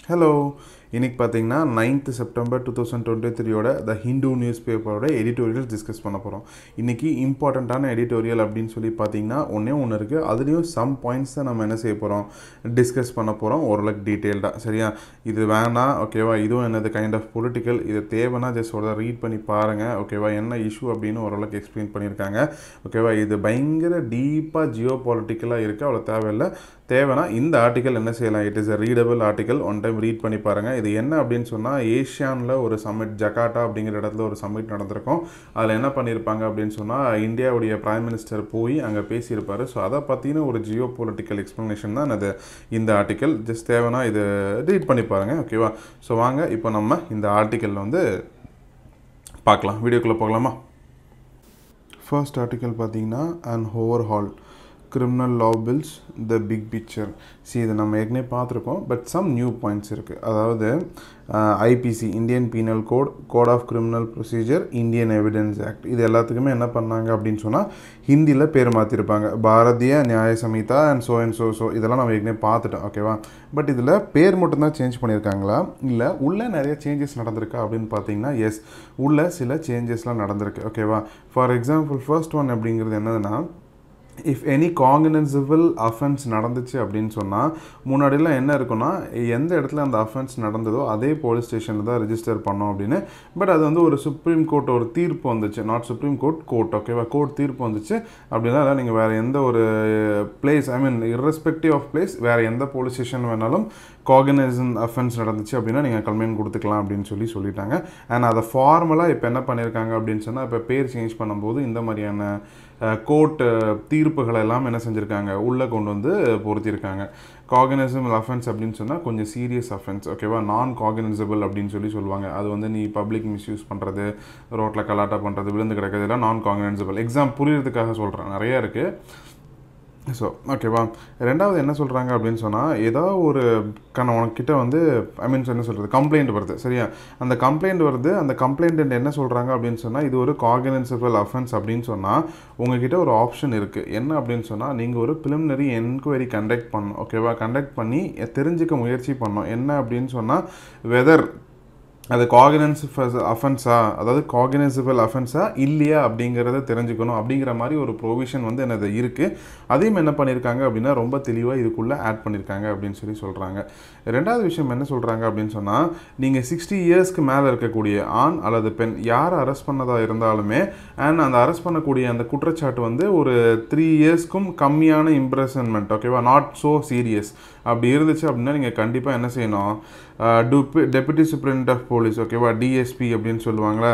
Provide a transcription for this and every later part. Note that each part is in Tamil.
ஹலோ இன்னைக்கு பார்த்தீங்கன்னா ninth September two thousand twenty த்ரீயோட த ஹிந்து நியூஸ் பேப்பரோட எடிட்டோரியல்ஸ் டிஸ்கஸ் பண்ண போகிறோம் இன்றைக்கி இம்பார்ட்டண்ட்டான எடிட்டோரியல் அப்படின்னு சொல்லி பார்த்தீங்கன்னா ஒன்றே ஒன்று இருக்குது அதுலேயும் சம் பாயிண்ட்ஸ் தான் நம்ம என்ன செய்ய போகிறோம் டிஸ்கஸ் பண்ண போகிறோம் ஓரளவுக்கு டீட்டெயில்டாக சரியா இது வேணாம் ஓகேவா இதுவும் என்னது கைண்ட் ஆஃப் பொலிட்டிக்கல் இது தேவைன்னா ஜஸ்ட் ஒரு ரீட் பண்ணி பாருங்கள் ஓகேவா என்ன இஷ்யூ அப்படின்னு ஓரளவுக்கு எக்ஸ்பிளைன் பண்ணியிருக்காங்க ஓகேவா இது பயங்கர டீப்பாக ஜியோ பாலிட்டிக்கலாக இருக்குது அவ்வளோ தேவையில்லை தேவைன்னா இந்த ஆர்டிக்கல் என்ன செய்யலாம் it is a readable article one time read பண்ணி பாருங்கள் இது என்ன அப்படின்னு சொன்னால் ஏஷியானில் ஒரு சம்மிட் ஜகாட்டா அப்படிங்கிற இடத்துல ஒரு சம்மிட் நடந்திருக்கும் அதில் என்ன பண்ணியிருப்பாங்க அப்படின்னு சொன்னால் இந்தியாவுடைய பிரைம் மினிஸ்டர் போய் அங்கே பேசியிருப்பார் ஸோ அதை பற்றின ஒரு ஜியோ பொலிட்டிக்கல் எக்ஸ்ப்ளனேஷன் தான் அது இந்த ஆர்டிக்கல் ஜஸ்ட் தேவைன்னா இது ரீட் பண்ணி பாருங்கள் ஓகேவா ஸோ வாங்க இப்போ நம்ம இந்த ஆர்டிக்கலில் வந்து பார்க்கலாம் வீடியோக்குள்ளே போகலாமா ஃபர்ஸ்ட் ஆர்டிக்கல் பார்த்தீங்கன்னா and overhaul criminal law bills the big picture சி இதை நம்ம ஏற்கனவே பார்த்துருக்கோம் பட் சம் நியூ பாயிண்ட்ஸ் இருக்குது அதாவது IPC Indian penal code code of criminal procedure Indian evidence act இது எல்லாத்துக்குமே என்ன பண்ணாங்க அப்படின்னு சொன்னால் ஹிந்தியில் பேர் மாற்றிருப்பாங்க Bharatiya Nyaya Samhita and so and so so இதெல்லாம் நம்ம ஏற்கனவே பார்த்துட்டோம் ஓகேவா பட் இதில் பேர் மட்டும்தான் சேஞ்ச் பண்ணியிருக்காங்களா இல்லை உள்ளே நிறைய சேஞ்சஸ் நடந்திருக்கா அப்படின்னு பார்த்தீங்கன்னா எஸ் உள்ள சில சேஞ்சஸ்லாம் நடந்திருக்கு ஓகேவா ஃபார் எக்ஸாம்பிள் ஃபர்ஸ்ட் ஒன் அப்படிங்கிறது என்னதுன்னா இஃப் எனி காங்கினசிபிள் அஃபென்ஸ் நடந்துச்சு அப்படின்னு சொன்னால் முன்னாடிலாம் என்ன இருக்குன்னா எந்த இடத்துல அந்த அஃபென்ஸ் நடந்ததோ அதே போலீஸ் ஸ்டேஷனில் தான் ரிஜிஸ்டர் பண்ணோம் அப்படின்னு பட் அது வந்து ஒரு சுப்ரீம் கோர்ட் ஒரு தீர்ப்பு வந்துச்சு நாட் சுப்ரீம் கோர்ட் கோர்ட் ஓகேவா கோர்ட் தீர்ப்பு வந்துச்சு அப்படின்னா நீங்கள் வேறு எந்த ஒரு place I mean irrespective of place வேறு எந்த போலீஸ் ஸ்டேஷன் வேணாலும் காகனைசன் அஃபென்ஸ் நடந்துச்சு அப்படின்னா நீங்கள் கம்ப்ளைண்ட் கொடுத்துக்கலாம் அப்படின்னு சொல்லி சொல்லிட்டாங்க அண்ட் அதை ஃபார்மலாக இப்போ என்ன பண்ணியிருக்காங்க அப்படின்னு சொன்னால் இப்போ பேர் சேஞ்ச் பண்ணும்போது இந்த மாதிரியான கோர்ட் தீர்ப்புகள் எல்லாம் என்ன செஞ்சுருக்காங்க உள்ளே கொண்டு வந்து பொருத்தியிருக்காங்க காகனைசபிள் அஃபென்ஸ் அப்படின்னு சொன்னால் கொஞ்சம் சீரியஸ் அஃபென்ஸ் ஓகேவா நான் காகனைசபிள் அப்படின்னு சொல்லி சொல்லுவாங்க அது வந்து நீ பப்ளிக் மிஸ்யூஸ் பண்ணுறது ரோட்டில் கலாட்டா பண்ணுறது விழுந்து கிடக்கிறது எல்லாம் நான் காகனைசபிள் எக்ஸாம் புரியறதுக்காக சொல்கிறேன் நிறையா இருக்குது ஸோ ஓகேவா ரெண்டாவது என்ன சொல்கிறாங்க அப்படின்னு சொன்னால் ஏதோ ஒரு கண உனக்கிட்ட வந்து ஐ மீன்ஸ் என்ன சொல்கிறது கம்ப்ளைண்ட் வருது சரியா அந்த கம்ப்ளைண்ட் வருது அந்த கம்ப்ளைண்ட் என்ன சொல்கிறாங்க அப்படின்னு சொன்னால் இது ஒரு காகனன்சிபல் அஃபென்ஸ் அப்படின்னு சொன்னால் உங்ககிட்ட ஒரு ஆப்ஷன் இருக்குது என்ன அப்படின்னு சொன்னால் நீங்கள் ஒரு ப்ரிலிமினரி என்கொயரி கண்டக்ட் பண்ணணும் ஓகேவா கண்டக்ட் பண்ணி தெரிஞ்சுக்க முயற்சி பண்ணணும் என்ன அப்படின்னு சொன்னால் வெதர் அது காகினன்ஸ் அஃபென்ஸா அதாவது காகினசிபிள் அஃபென்ஸா இல்லையா அப்படிங்கிறத தெரிஞ்சுக்கணும் அப்படிங்கிற மாதிரி ஒரு ப்ரொவிஷன் வந்து என்னது இருக்குது அதையும் என்ன பண்ணியிருக்காங்க அப்படின்னா ரொம்ப தெளிவாக இதுக்குள்ளே ஆட் பண்ணியிருக்காங்க அப்படின்னு சொல்லி சொல்கிறாங்க ரெண்டாவது விஷயம் என்ன சொல்கிறாங்க அப்படின்னு சொன்னால் நீங்கள் சிக்ஸ்டி இயர்ஸ்க்கு மேலே இருக்கக்கூடிய ஆண் அல்லது பெண் யார் அரெஸ்ட் பண்ணதாக இருந்தாலுமே அண்ட் அந்த அரெஸ்ட் பண்ணக்கூடிய அந்த குற்றச்சாட்டு வந்து ஒரு த்ரீ இயர்ஸ்க்கும் கம்மியான இம்ப்ரெசன்மெண்ட் ஓகேவா நாட் ஸோ சீரியஸ் அப்படி இருந்துச்சு அப்படின்னா நீங்கள் கண்டிப்பாக என்ன செய்யணும் டூபி டெபுட்டி சூப்பரிண்ட் ஆஃப் போலீஸ் ஓகேவா டிஎஸ்பி அப்படின்னு சொல்லுவாங்களே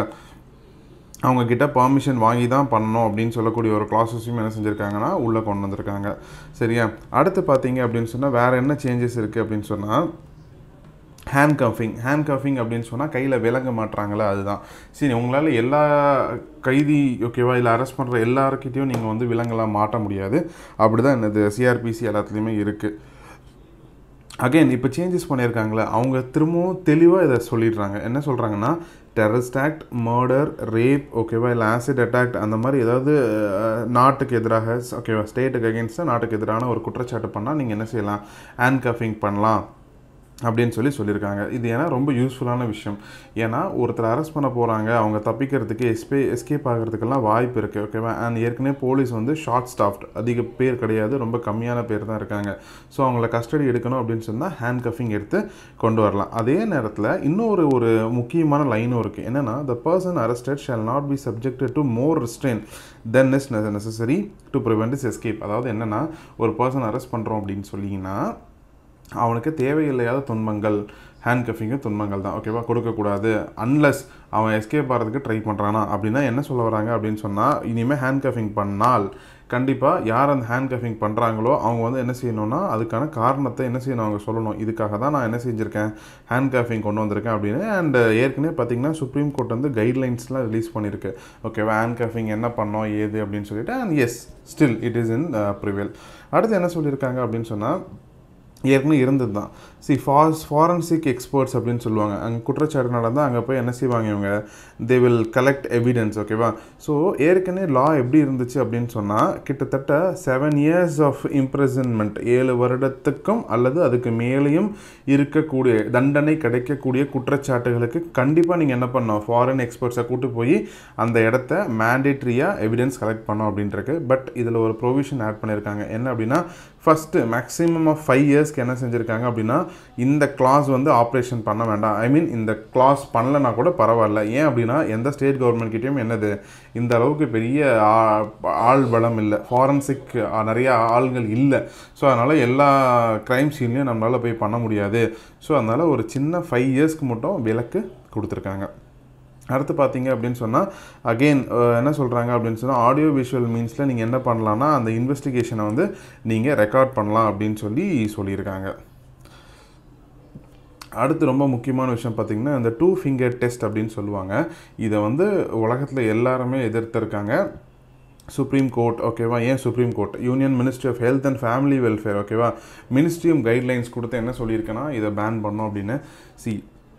அவங்க கிட்ட பர்மிஷன் வாங்கி தான் பண்ணணும் அப்படின்னு சொல்லக்கூடிய ஒரு க்ளாஸஸையும் என்ன செஞ்சுருக்காங்கன்னா உள்ளே கொண்டு வந்திருக்காங்க சரியா அடுத்து பார்த்தீங்க அப்படின்னு சொன்னால் வேறு என்ன சேஞ்சஸ் இருக்குது அப்படின்னு சொன்னால் ஹேண்ட் கஃபிங் ஹேண்ட் கஃபிங் அப்படின்னு சொன்னால் கையில் விளங்க மாட்டுறாங்களே அதுதான் சரி உங்களால் எல்லா கைதி ஓகேவா இல்லை அரெஸ்ட் பண்ணுற எல்லாருக்கிட்டையும் நீங்கள் வந்து விலங்கெல்லாம் மாட்ட முடியாது அப்படி தான் என்னது சிஆர்பிசி எல்லாத்துலேயுமே இருக்குது அகைன் இப்போ சேஞ்சஸ் பண்ணியிருக்காங்களே அவங்க திரும்பவும் தெளிவாக இதை சொல்லிடுறாங்க என்ன சொல்கிறாங்கன்னா டெரரிஸ்ட் ஆக்ட் மர்டர் ரேப் ஓகேவா இல்லை ஆசிட் அட்டாக் அந்த மாதிரி ஏதாவது நாட்டுக்கு எதிராக ஓகேவா ஸ்டேட்டுக்கு அகேன்ஸ்டாக நாட்டுக்கு எதிரான ஒரு குற்றச்சாட்டு பண்ணால் நீங்கள் என்ன செய்யலாம் ஹேண்ட் கஃபிங் பண்ணலாம் அப்படின்னு சொல்லி சொல்லியிருக்காங்க இது ஏன்னா ரொம்ப யூஸ்ஃபுல்லான விஷயம் ஏன்னா ஒருத்தர் அரெஸ்ட் பண்ண போகிறாங்க அவங்க தப்பிக்கிறதுக்கு எஸ்பே எஸ்கேப் ஆகிறதுக்கெல்லாம் வாய்ப்பு இருக்குது ஓகேவா அண்ட் ஏற்கனவே போலீஸ் வந்து ஷார்ட் ஸ்டாஃப்ட் அதிக பேர் கிடையாது ரொம்ப கம்மியான பேர் தான் இருக்காங்க ஸோ அவங்கள கஸ்டடி எடுக்கணும் அப்படின்னு சொன்னால் ஹேண்ட் கஃபிங் எடுத்து கொண்டு வரலாம் அதே நேரத்தில் இன்னொரு ஒரு முக்கியமான லைனும் இருக்குது என்னென்னா the person arrested shall not be subjected to more restraint then is necessary to prevent is escape அதாவது என்னென்னா ஒரு பர்சன் அரெஸ்ட் பண்ணுறோம் அப்படின்னு சொல்லிங்கன்னா அவனுக்கு தேவையில்லையாத துன்பங்கள் ஹேண்ட் கஃபிங்கு துன்பங்கள் தான் ஓகேவா கொடுக்கக்கூடாது அன்லஸ் அவன் எஸ்கேப் ஆகிறதுக்கு ட்ரை பண்ணுறானா அப்படின்னா என்ன சொல்ல வராங்க அப்படின்னு சொன்னால் இனிமேல் ஹேண்ட் கஃபிங் பண்ணால் கண்டிப்பாக யார் அந்த ஹேண்ட் கஃபிங் பண்ணுறாங்களோ அவங்க வந்து என்ன செய்யணும்னா அதுக்கான காரணத்தை என்ன செய்யணும் அவங்க சொல்லணும் இதுக்காக தான் நான் என்ன செஞ்சுருக்கேன் ஹேண்ட் கஃபிங் கொண்டு வந்திருக்கேன் அப்படின்னு அண்ட் ஏற்கனவே பார்த்தீங்கன்னா சுப்ரீம் கோர்ட் வந்து கைட்லைன்ஸ்லாம் ரிலீஸ் பண்ணியிருக்கு ஓகேவா ஹேண்ட் கஃபிங் என்ன பண்ணோம் ஏது அப்படின்னு சொல்லிட்டு and as still it is in prevail அடுத்து என்ன சொல்லியிருக்காங்க அப்படின்னு சொன்னால் ஏற்கனவே இருந்தது தான் சி ஃபாஸ் ஃபாரன்சிக் எக்ஸ்பர்ட்ஸ் அப்படின்னு சொல்லுவாங்க அங்கே குற்றச்சாட்டு நடந்தால் அங்கே போய் என்ன செய்வாங்க இவங்க தே வில் கலெக்ட் எவிடன்ஸ் ஓகேவா ஸோ ஏற்கனவே லா எப்படி இருந்துச்சு அப்படின்னு சொன்னால் கிட்டத்தட்ட செவன் இயர்ஸ் ஆஃப் இம்ப்ரெசன்மெண்ட் ஏழு வருடத்துக்கும் அல்லது அதுக்கு மேலேயும் இருக்கக்கூடிய தண்டனை கிடைக்கக்கூடிய குற்றச்சாட்டுகளுக்கு கண்டிப்பாக நீங்கள் என்ன பண்ணணும் ஃபாரின் எக்ஸ்பர்ட்ஸை கூட்டு போய் அந்த இடத்த மேண்டேட்ரியாக எவிடன்ஸ் கலெக்ட் பண்ணோம் அப்படின்ட்டுருக்கு பட் இதில் ஒரு ப்ரொவிஷன் ஆட் பண்ணியிருக்காங்க என்ன அப்படின்னா ஃபஸ்ட்டு மேக்ஸிமம் ஆஃப் ஃபைவ் இயர்ஸ்க்கு என்ன செஞ்சுருக்காங்க அப்படின்னா இந்த கிளாஸ் வந்து ஆப்ரேஷன் பண்ண வேண்டாம் ஐ மீன் இந்த கிளாஸ் பண்ணலனா கூட பரவாயில்ல ஏன் அப்படின்னா எந்த ஸ்டேட் கவர்மெண்ட் கிட்டேயும் என்னது இந்த அளவுக்கு பெரிய ஆ- ஆள் பலம் இல்லை ஃபாரன்சிக் நிறைய ஆள்கள் இல்லை ஸோ அதனால் எல்லா க்ரைம் சீன்லையும் நம்மளால் போய் பண்ண முடியாது ஸோ அதனால் ஒரு சின்ன ஃபைவ் இயர்ஸ்க்கு மட்டும் விலக்கு கொடுத்துருக்காங்க அடுத்து பார்த்தீங்க அப்படின்னு சொன்னால் அகெயின் என்ன சொல்கிறாங்க அப்படின்னு சொன்னால் ஆடியோ விஷுவல் மீன்ஸில் நீங்கள் என்ன பண்ணலான்னா அந்த இன்வெஸ்டிகேஷனை வந்து நீங்கள் ரெக்கார்ட் பண்ணலாம் அப்படின்னு சொல்லி சொல்லியிருக்காங்க அடுத்து ரொம்ப முக்கியமான விஷயம் பார்த்தீங்கன்னா இந்த டூ ஃபிங்கர் டெஸ்ட் அப்படின்னு சொல்லுவாங்க இதை வந்து உலகத்தில் எல்லாருமே எதிர்த்திருக்காங்க சுப்ரீம் கோர்ட் ஓகேவா ஏன் supreme court union ministry of health and family welfare ஓகேவா மினிஸ்ட்ரியும் கைட்லைன்ஸ் கொடுத்து என்ன சொல்லியிருக்கேன்னா இதை பேன் பண்ணோம் அப்படின்னு சி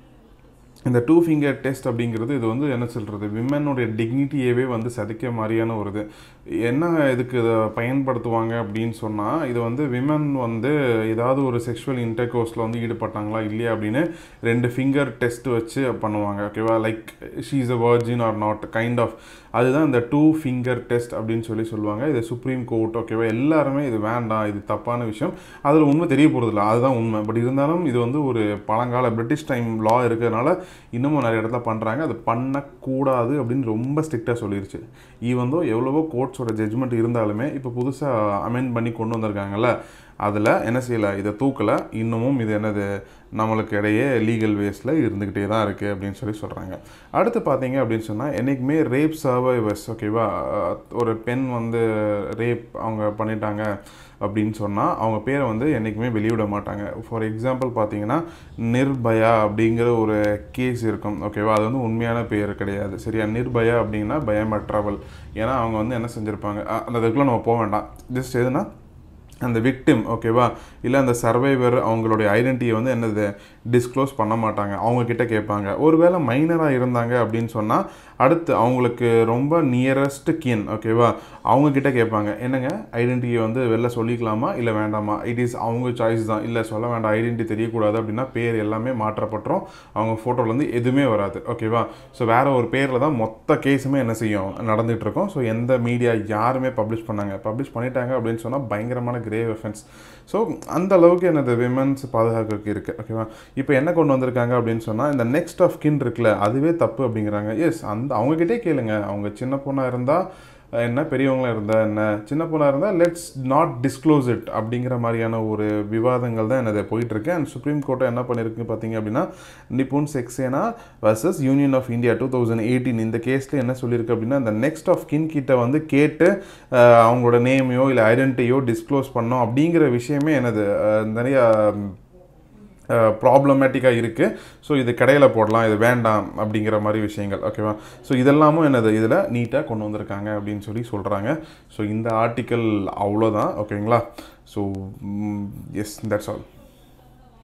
இந்த டூ ஃபிங்கர் டெஸ்ட் அப்படிங்கிறது இது வந்து என்ன சொல்கிறது விமனுடைய டிக்னிட்டியவே வந்து சதிக்க மாதிரியான ஒரு இது என்ன இதுக்கு இதை பயன்படுத்துவாங்க அப்படின்னு சொன்னால் இது வந்து விமன் வந்து ஏதாவது ஒரு செக்ஷுவல் இன்டர்கோர்ஸில் வந்து ஈடுபட்டாங்களா இல்லையா அப்படின்னு ரெண்டு ஃபிங்கர் டெஸ்ட் வச்சு பண்ணுவாங்க ஓகேவா like she is a virgin or not kind of அதுதான் இந்த டூ ஃபிங்கர் டெஸ்ட் அப்படின்னு சொல்லி சொல்லுவாங்க இது சுப்ரீம் கோர்ட் ஓகேவா எல்லாருமே இது வேண்டாம் இது தப்பான விஷயம் அதில் உண்மை தெரிய போகிறதில்ல அதுதான் உண்மை பட் இருந்தாலும் இது வந்து ஒரு பழங்கால பிரிட்டிஷ் டைம் லா இருக்கிறதுனால இன்னமும் நிறைய இடத்துல பண்ணுறாங்க அது பண்ணக்கூடாது அப்படின்னு ரொம்ப ஸ்ட்ரிக்டாக சொல்லிருச்சு ஈவன் தோ எவ்வளவோ கோர்ட்ஸோட ஜட்ஜ்மெண்ட் இருந்தாலுமே இப்போ புதுசாக அமெண்ட் பண்ணி கொண்டு வந்திருக்காங்கல்ல அதில் என்ன செய்யலை இதை தூக்கலை இன்னமும் இது என்னது நம்மளுக்கு இடையே லீகல் வேஸில் இருந்துக்கிட்டே தான் இருக்குது அப்படின்னு சொல்லி சொல்கிறாங்க அடுத்து பார்த்தீங்க அப்படின்னு சொன்னால் என்றைக்குமே ரேப் சர்வைவர்ஸ் ஓகேவா அஹ் ஒரு பெண் வந்து ரேப் அவங்க பண்ணிட்டாங்க அப்படின்னு சொன்னால் அவங்க பேரை வந்து என்றைக்குமே வெளியிட மாட்டாங்க ஃபார் எக்ஸாம்பிள் பார்த்தீங்கன்னா நிர்பயா அப்படிங்கிற ஒரு கேஸ் இருக்கும் ஓகேவா அது வந்து உண்மையான பேர் கிடையாது சரியா நிர்பயா அப்படின்னா பயமற்றவள் ஏன்னா அவங்க வந்து என்ன செஞ்சுருப்பாங்க அ- அந்த இதுக்குள்ள நம்ம போக வேண்டாம் ஜஸ்ட் எதுனா அந்த விக்டிம் ஓகேவா இல்லை அந்த சர்வைவர் அவங்களுடைய ஐடென்டிட்டியை வந்து என்னது டிஸ்க்ளோஸ் பண்ண மாட்டாங்க அவங்க கிட்ட கேட்பாங்க ஒருவேளை மைனராக இருந்தாங்க அப்படின்னு சொன்னால் அடுத்து அவங்களுக்கு ரொம்ப நியரஸ்ட் கின் ஓகேவா அவங்க கிட்ட கேட்பாங்க என்னங்க ஐடென்டிட்டியை வந்து வெளில சொல்லிக்கலாமா இல்லை வேண்டாமா இட் இஸ் அவங்க சாய்ஸ் தான் இல்லை சொல்ல வேண்டாம் ஐடென்டிட்டி தெரியக்கூடாது அப்படின்னா பேர் எல்லாமே மாற்றப்பட்டுரும் அவங்க ஃபோட்டோலேருந்து எதுவுமே வராது ஓகேவா ஸோ வேற ஒரு பேரில் தான் மொத்த கேஸுமே என்ன செய்யும் நடந்துகிட்டு இருக்கும் ஸோ எந்த மீடியா யாருமே பப்ளிஷ் பண்ணாங்க பப்ளிஷ் பண்ணிட்டாங்க அப்படின்னு சொன்னால் பயங்கரமான கிரேவ் எஃபென்ஸ் ஸோ அந்த அளவுக்கு எனது விமன்ஸ் பாதுகாக்கிறதுக்கு இருக்குது ஓகேவா இப்போ என்ன கொண்டு வந்திருக்காங்க அப்படின்னு சொன்னால் இந்த நெக்ஸ்ட் ஆஃப் கின் இருக்குல்ல அதுவே தப்பு அப்படிங்கிறாங்க எஸ் அந்த அவங்ககிட்டே கேளுங்க அவங்க சின்ன பொண்ணாக இருந்தால் என்ன பெரியவங்களா இருந்தால் என்ன சின்ன பொண்ணாக இருந்தால் லெட்ஸ் நாட் டிஸ்க்ளோஸ் இட் அப்படிங்கிற மாதிரியான ஒரு விவாதங்கள் தான் என்னது போயிட்டுருக்கு அண்ட் சுப்ரீம் கோர்ட்டை என்ன பண்ணியிருக்கு பார்த்தீங்க அப்படின்னா Nipun Saxena versus union of India two thousand eighteen இந்த கேஸில் என்ன சொல்லியிருக்கு அப்படின்னா இந்த நெக்ஸ்ட் ஆஃப் கின் கிட்ட வந்து கேட்டு அஹ், அவங்களோட நேமையோ இல்லை ஐடென்டிட்டியோ டிஸ்க்ளோஸ் பண்ணோம் அப்படிங்கிற விஷயமே என்னது அஹ், நிறைய ப்ராப்ளமேட்டிக்காக இருக்குது ஸோ இது கடையில் போடலாம் இது வேண்டாம் அப்படிங்கிற மாதிரி விஷயங்கள் ஓகேவா ஸோ இதெல்லாமும் என்னது இதில் நீட்டாக கொண்டு வந்திருக்காங்க அப்படின்னு சொல்லி சொல்கிறாங்க ஸோ இந்த ஆர்டிக்கல் அவ்வளோதான் ஓகேங்களா ஸோ எஸ் தட்ஸ் ஆல்